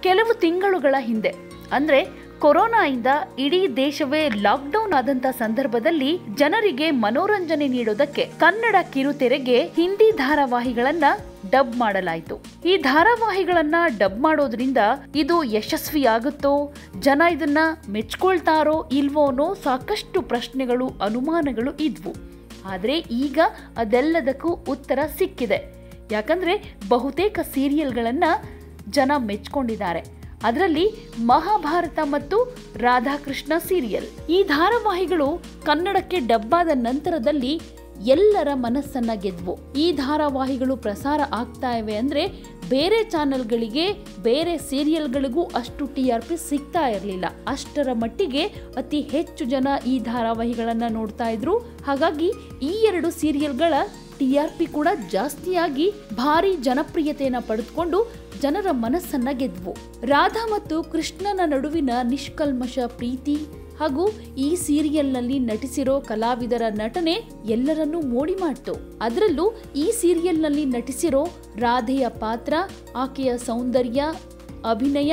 ಕೆಲವು ತಿಂಗಳುಗಳ ಹಿಂದೆ ಅಂದ್ರೆ ಕೊರೋನಾಯಿಂದ ಇಡೀ ದೇಶವೇ ಲಾಕ್ಡೌನ್ ಆದಂತ ಸಂದರ್ಭದಲ್ಲಿ ಜನರಿಗೆ ಮನೋರಂಜನೆ ನೀಡೋದಕ್ಕೆ ಕನ್ನಡ ಕಿರುತೆರೆಗೆ ಹಿಂದಿ ಧಾರಾವಾಹಿಗಳನ್ನ ಡಬ್ ಮಾಡಲಾಯಿತು ಈ ಧಾರಾವಾಹಿಗಳನ್ನ ಡಬ್ ಮಾಡೋದ್ರಿಂದ ಇದು ಯಶಸ್ವಿಯಾಗುತ್ತೋ ಜನ ಇದನ್ನ ಮೆಚ್ಕೊಳ್ತಾರೋ ಇಲ್ವೋ ಅನ್ನೋ ಸಾಕಷ್ಟು ಪ್ರಶ್ನೆಗಳು ಅನುಮಾನಗಳು ಇದ್ವು ಆದರೆ ಈಗ ಅದೆಲ್ಲದಕ್ಕೂ ಉತ್ತರ ಸಿಕ್ಕಿದೆ ಯಾಕಂದ್ರೆ ಬಹುತೇಕ ಸೀರಿಯಲ್ಗಳನ್ನ ಜನ ಮೆಚ್ಕೊಂಡಿದ್ದಾರೆ ಅದರಲ್ಲಿ ಮಹಾಭಾರತ ಮತ್ತು ರಾಧಾಕೃಷ್ಣ ಸೀರಿಯಲ್ ಈ ಧಾರಾವಾಹಿಗಳು ಕನ್ನಡಕ್ಕೆ ಡಬ್ಬಾದ ನಂತರದಲ್ಲಿ ಎಲ್ಲರ ಮನಸ್ಸನ್ನ ಗೆದ್ವು ಈ ಧಾರಾವಾಹಿಗಳು ಪ್ರಸಾರ ಆಗ್ತಾ ಇವೆ ಅಂದ್ರೆ ಬೇರೆ ಚಾನೆಲ್ಗಳಿಗೆ ಬೇರೆ ಸೀರಿಯಲ್ಗಳಿಗೂ ಅಷ್ಟು ಟಿ ಆರ್ ಪಿ ಸಿಗ್ತಾ ಇರಲಿಲ್ಲ ಅಷ್ಟರ ಮಟ್ಟಿಗೆ ಅತಿ ಹೆಚ್ಚು ಜನ ಈ ಧಾರಾವಾಹಿಗಳನ್ನ ನೋಡ್ತಾ ಇದ್ರು ಹಾಗಾಗಿ ಈ ಎರಡು ಸೀರಿಯಲ್ಗಳ ಟಿ ಆರ್ ಪಿ ಕೂಡ ಜಾಸ್ತಿಯಾಗಿ ಭಾರಿ ಜನಪ್ರಿಯತೆಯನ್ನ ಪಡೆದುಕೊಂಡು ಜನರ ಮನಸ್ಸನ್ನ ಗೆದ್ವು ರಾಧಾ ಮತ್ತು ಕೃಷ್ಣನ ನಡುವಿನ ನಿಷ್ಕಲ್ಮಶ ಪ್ರೀತಿ ಹಾಗೂ ಈ ಸೀರಿಯಲ್ನಲ್ಲಿ ನಟಿಸಿರೋ ಕಲಾವಿದರ ನಟನೆ ಎಲ್ಲರನ್ನೂ ಮೋಡಿ ಮಾಡ್ತು ಅದರಲ್ಲೂ ಈ ಸೀರಿಯಲ್ನಲ್ಲಿ ನಟಿಸಿರೋ ರಾಧೆಯ ಪಾತ್ರ ಆಕೆಯ ಸೌಂದರ್ಯ ಅಭಿನಯ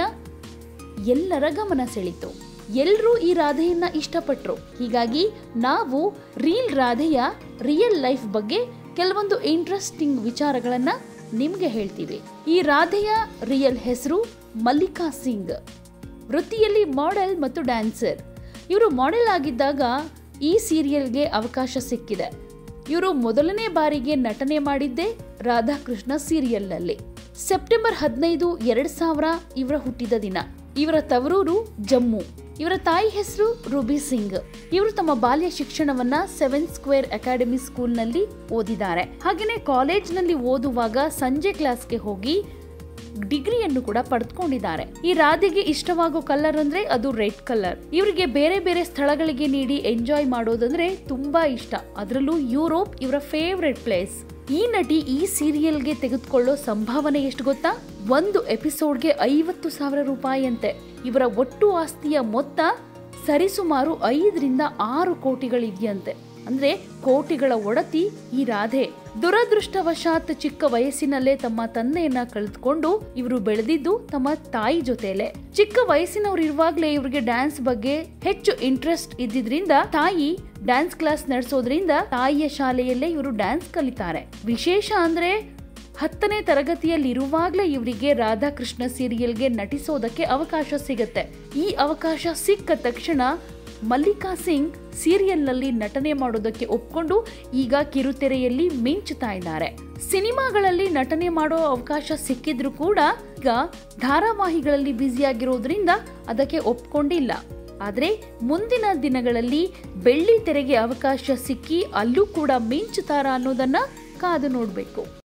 ಎಲ್ಲರ ಗಮನ ಸೆಳೀತು ಎಲ್ಲರೂ ಈ ರಾಧೆಯನ್ನ ಇಷ್ಟಪಟ್ರು ಹೀಗಾಗಿ ನಾವು ರೀಲ್ ರಾಧೆಯ ರಿಯಲ್ ಲೈಫ್ ಬಗ್ಗೆ ಕೆಲವೊಂದು ಇಂಟ್ರೆಸ್ಟಿಂಗ್ ವಿಚಾರಗಳನ್ನ ನಿಮ್ಗೆ ಹೇಳ್ತೀವಿ ಈ ರಾಧೆಯ ರಿಯಲ್ ಹೆಸರು ಮಲ್ಲಿಕಾ ಸಿಂಗ್ ವೃತ್ತಿಯಲ್ಲಿ ಮಾಡೆಲ್ ಮತ್ತು ಡ್ಯಾನ್ಸರ್ ಇವರು ಮಾಡೆಲ್ ಆಗಿದ್ದಾಗ ಈ ಸೀರಿಯಲ್ಗೆ ಅವಕಾಶ ಸಿಕ್ಕಿದೆ ಇವರು ಮೊದಲನೇ ಬಾರಿಗೆ ನಟನೆ ಮಾಡಿದ್ದೇ ರಾಧಾಕೃಷ್ಣ ಸೀರಿಯಲ್ನಲ್ಲಿ ಸೆಪ್ಟೆಂಬರ್ ಹದಿನೈದು ಎರಡ್ ಸಾವಿರ ಇವರ ಹುಟ್ಟಿದ ದಿನ ಇವರ ತವರೂರು ಜಮ್ಮು ಇವರ ತಾಯಿ ಹೆಸರು ರೂಬಿ ಸಿಂಗ್ ಇವರು ತಮ್ಮ ಬಾಲ್ಯ ಶಿಕ್ಷಣವನ್ನ ಸೆವೆನ್ ಸ್ಕ್ವೇರ್ ಅಕಾಡೆಮಿ ಸ್ಕೂಲ್ನಲ್ಲಿ ಓದಿದ್ದಾರೆ ಹಾಗೆಯೇ ಕಾಲೇಜ್ನಲ್ಲಿ ಓದುವಾಗ ಸಂಜೆ ಕ್ಲಾಸ್ಗೆ ಹೋಗಿ ಡಿಗ್ರಿಯನ್ನು ಕೂಡ ಪಡೆದುಕೊಂಡಿದ್ದಾರೆ ಈ ರಾಧೆಗೆ ಇಷ್ಟವಾಗೋ ಕಲರ್ ಅಂದ್ರೆ ಅದು ರೆಡ್ ಕಲರ್ ಇವರಿಗೆ ಬೇರೆ ಬೇರೆ ಸ್ಥಳಗಳಿಗೆ ನೀಡಿ ಎಂಜಾಯ್ ಮಾಡೋದಂದ್ರೆ ತುಂಬಾ ಇಷ್ಟ ಅದರಲ್ಲೂ ಯುರೋಪ್ ಇವರ ಫೇವ್ರೆಟ್ ಪ್ಲೇಸ್ ಈ ನಟಿ ಈ ಸೀರಿಯಲ್ಗೆ ತೆಗೆದುಕೊಳ್ಳೋ ಸಂಭಾವನೆ ಎಷ್ಟು ಗೊತ್ತಾ ಒಂದು ಎಪಿಸೋಡ್ಗೆ ಐವತ್ತು ಸಾವಿರ ರೂಪಾಯಿ ಅಂತೆ ಇವರ ಒಟ್ಟು ಆಸ್ತಿಯ ಮೊತ್ತ ಸರಿಸುಮಾರು ಐದರಿಂದ ಆರು ಕೋಟಿಗಳಿದೆಯಂತೆ ಅಂದ್ರೆ ಕೋಟಿಗಳ ಒಡತಿ ಈ ರಾಧೆ ದುರದೃಷ್ಟವಶಾತ್ ಚಿಕ್ಕ ವಯಸ್ಸಿನಲ್ಲೇ ತಮ್ಮ ತಂದೆಯನ್ನ ಕಳೆದುಕೊಂಡು ಇವರು ಬೆಳೆದಿದ್ದು ತಮ್ಮ ತಾಯಿ ಜೊತೆಲೆ ಚಿಕ್ಕ ವಯಸ್ಸಿನವ್ರು ಇರುವಾಗ್ಲೇ ಇವ್ರಿಗೆ ಡ್ಯಾನ್ಸ್ ಬಗ್ಗೆ ಹೆಚ್ಚು ಇಂಟ್ರೆಸ್ಟ್ ಇದ್ದಿದ್ರಿಂದ ತಾಯಿ ಡ್ಯಾನ್ಸ್ ಕ್ಲಾಸ್ ನಡೆಸೋದ್ರಿಂದ ತಾಯಿಯ ಶಾಲೆಯಲ್ಲೇ ಇವರು ಡ್ಯಾನ್ಸ್ ಕಲಿತಾರೆ ವಿಶೇಷ ಅಂದ್ರೆ ಹತ್ತನೇ ತರಗತಿಯಲ್ಲಿ ಇರುವಾಗಲೇ ಇವರಿಗೆ ರಾಧಾಕೃಷ್ಣ ಸೀರಿಯಲ್ಗೆ ನಟಿಸೋದಕ್ಕೆ ಅವಕಾಶ ಸಿಗತ್ತೆ ಈ ಅವಕಾಶ ಸಿಕ್ಕ ತಕ್ಷಣ ಮಲ್ಲಿಕಾ ಸಿಂಗ್ ಸೀರಿಯಲ್ನಲ್ಲಿ ನಟನೆ ಮಾಡೋದಕ್ಕೆ ಒಪ್ಕೊಂಡು ಈಗ ಕಿರುತೆರೆಯಲ್ಲಿ ಮಿಂಚುತ್ತಾ ಇದ್ದಾರೆ ಸಿನಿಮಾಗಳಲ್ಲಿ ನಟನೆ ಮಾಡೋ ಅವಕಾಶ ಸಿಕ್ಕಿದ್ರು ಕೂಡ ಈಗ ಧಾರಾವಾಹಿಗಳಲ್ಲಿ ಬ್ಯುಸಿಯಾಗಿರೋದ್ರಿಂದ ಅದಕ್ಕೆ ಒಪ್ಕೊಂಡಿಲ್ಲ ಆದರೆ ಮುಂದಿನ ದಿನಗಳಲ್ಲಿ ಬೆಳ್ಳಿ ತೆರೆಗೆ ಅವಕಾಶ ಸಿಕ್ಕಿ ಅಲ್ಲೂ ಕೂಡ ಮಿಂಚುತ್ತಾರಾ ಅನ್ನೋದನ್ನ ಕಾದು ನೋಡಬೇಕು